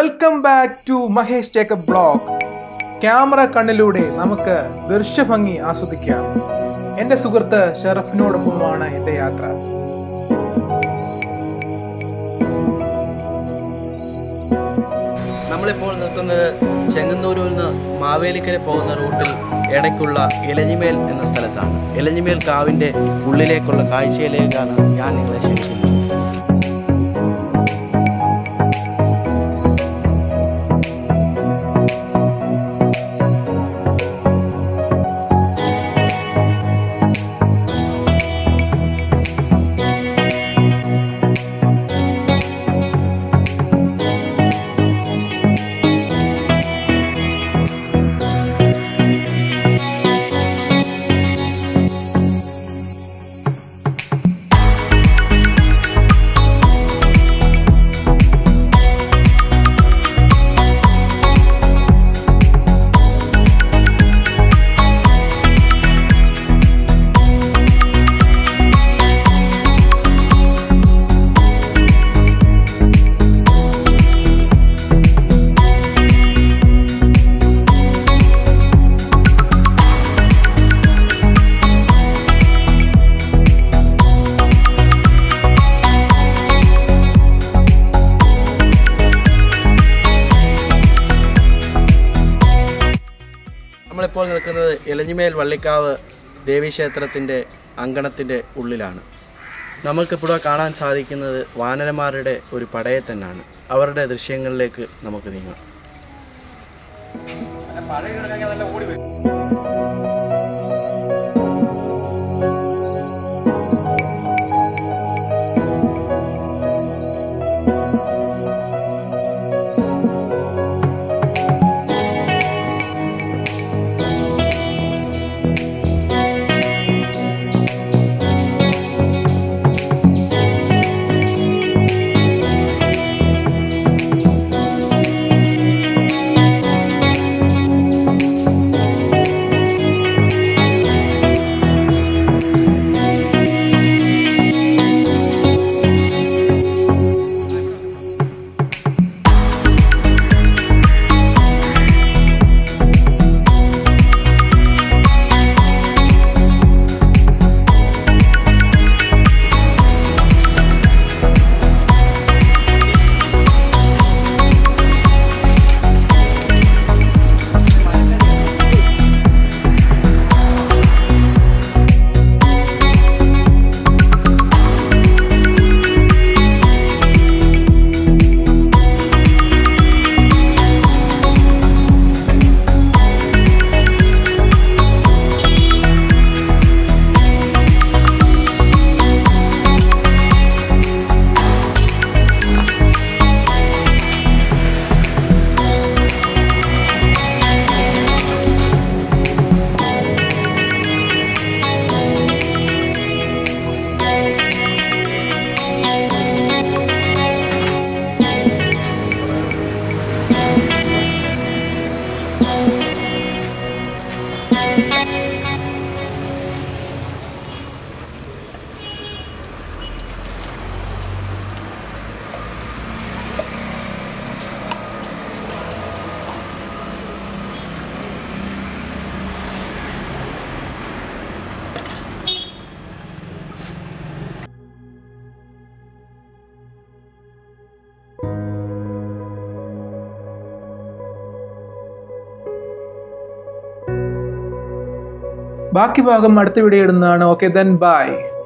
welcome back to Mahesh Jacob blog camera കണ്ണിലൂടെ നമുക്ക് ദൃശ്യഭംഗി ആസ്വദിക്കാം എൻ്റെ സുഹൃത്ത് ഷെറഫിനോടൊപ്പമാണ് എൻ്റെ യാത്ര നമ്മളിപ്പോൾ നിൽക്കുന്നത് ചെങ്ങന്നൂരിൽ നിന്ന് മാവേലിക്കര പോകുന്ന റൂട്ടിൽ ഇടയ്ക്കുള്ള ഇലഞ്ഞിമേൽ എന്ന സ്ഥലത്താണ് ഇലഞ്ഞിമേൽ കാവിൻ്റെ ഉള്ളിലേക്കുള്ള കാഴ്ചയിലേക്കാണ് ഞാൻ നിങ്ങളെ ക്ഷണിക്കുന്നത് നമ്മളിപ്പോൾ നിൽക്കുന്നത് ഇലഞ്ഞിമേൽ വള്ളിക്കാവ് ദേവീക്ഷേത്രത്തിൻ്റെ അങ്കണത്തിൻ്റെ ഉള്ളിലാണ് നമുക്കിപ്പോൾ കാണാൻ സാധിക്കുന്നത് വാനരന്മാരുടെ ഒരു പടയെ തന്നെയാണ് അവരുടെ ദൃശ്യങ്ങളിലേക്ക് നമുക്ക് നീങ്ങാം ബാക്കി ഭാഗം അടുത്ത വീഡിയോ ഇടുന്നതാണ് ഓക്കെ ദെൻ ബൈ